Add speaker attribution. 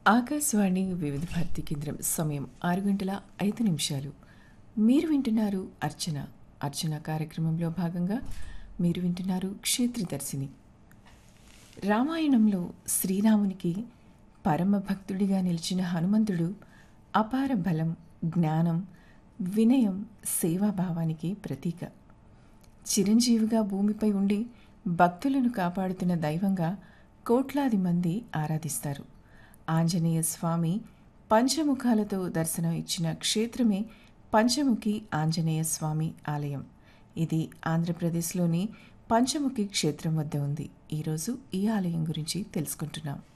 Speaker 1: ఆకాశవాణి వివిధ భారతి కేంద్రం సమయం ఆరు గంటల ఐదు నిమిషాలు మీరు వింటున్నారు అర్చన అర్చన కార్యక్రమంలో భాగంగా మీరు వింటున్నారు క్షేత్రదర్శిని రామాయణంలో శ్రీరామునికి పరమ భక్తుడిగా నిలిచిన హనుమంతుడు అపార బలం జ్ఞానం వినయం సేవాభావానికి ప్రతీక చిరంజీవిగా భూమిపై ఉండి భక్తులను కాపాడుతున్న దైవంగా కోట్లాది మంది ఆరాధిస్తారు ఆంజనేయ స్వామి పంచముఖాలతో దర్శనం ఇచ్చిన క్షేత్రమే పంచముఖి ఆంజనేయ స్వామి ఆలయం ఇది ఆంధ్రప్రదేశ్లోని పంచముఖి క్షేత్రం వద్ద ఉంది ఈరోజు ఈ ఆలయం గురించి తెలుసుకుంటున్నాం